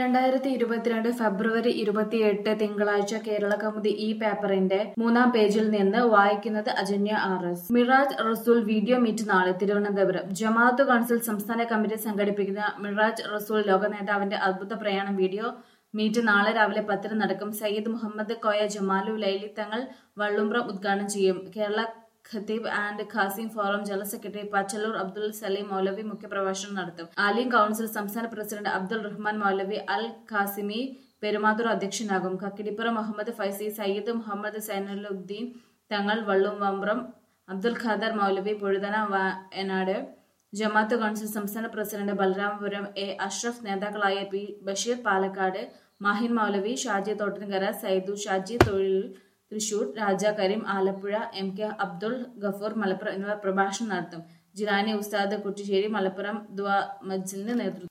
രണ്ടായിരത്തി ഇരുപത്തിരണ്ട് ഫെബ്രുവരി ഇരുപത്തിയെട്ട് തിങ്കളാഴ്ച കേരള കൗമുദി ഈ പേപ്പറിന്റെ മൂന്നാം പേജിൽ നിന്ന് വായിക്കുന്നത് അജന്യ ആർ എസ് മിറാജ് റസൂൽ വീഡിയോ മീറ്റ് നാളെ തിരുവനന്തപുരം ജമാഅത്ത് കൗൺസിൽ സംസ്ഥാന കമ്മിറ്റി സംഘടിപ്പിക്കുന്ന മിറാജ് റസൂൽ ലോക നേതാവിന്റെ അദ്ഭുത പ്രയാണം വീഡിയോ മീറ്റ് നാളെ രാവിലെ പത്തിന് നടക്കും സയ്യിദ് മുഹമ്മദ് കോയ ജമാലു ലൈലി തങ്ങൾ വള്ളുംബ്ര ഉദ്ഘാടനം ചെയ്യും Kerala Khateeb and Qasim forum general secretary Pachalloor Abdul Salim Maulavi മുഖ്യപ്രഭാഷണം നടത്തും ആലിം കൌൺസിൽ സംസ്ഥാന പ്രസിഡന്റ് അബ്ദുൾ റഹ്മാൻ മൗലവി അൽ ഖാസിമി പെരുമാതൂർ അധ്യക്ഷനാകും കക്കിടിപ്പുറം മുഹമ്മദ് ഫൈസി സയ്യിദ് മുഹമ്മദ് സൈനുലുദ്ദീൻ തങ്ങൾ വള്ളുവമ്പ്രം അബ്ദുൽ ഖാദർ മൗലവി പൊഴുതന വയനാട് ജമാഅത്ത് കൗൺസിൽ സംസ്ഥാന പ്രസിഡന്റ് ബലരാമപുരം എ അഷ്റഫ് നേതാക്കളായ പി ബഷീർ പാലക്കാട് മാഹിൻ മൗലവി ഷാജി തോട്ടൻകര സൈദു ഷാജി തൊഴിൽ തൃശൂർ രാജ കരീം ആലപ്പുഴ എം കെ അബ്ദുൾ ഗഫൂർ മലപ്പുറം എന്നിവർ പ്രഭാഷണം നടത്തും ജിലാനി ഉസ്താദ് കുറ്റിശ്ശേരി മലപ്പുറം ദുആ മജ്ലിന് നേതൃത്വം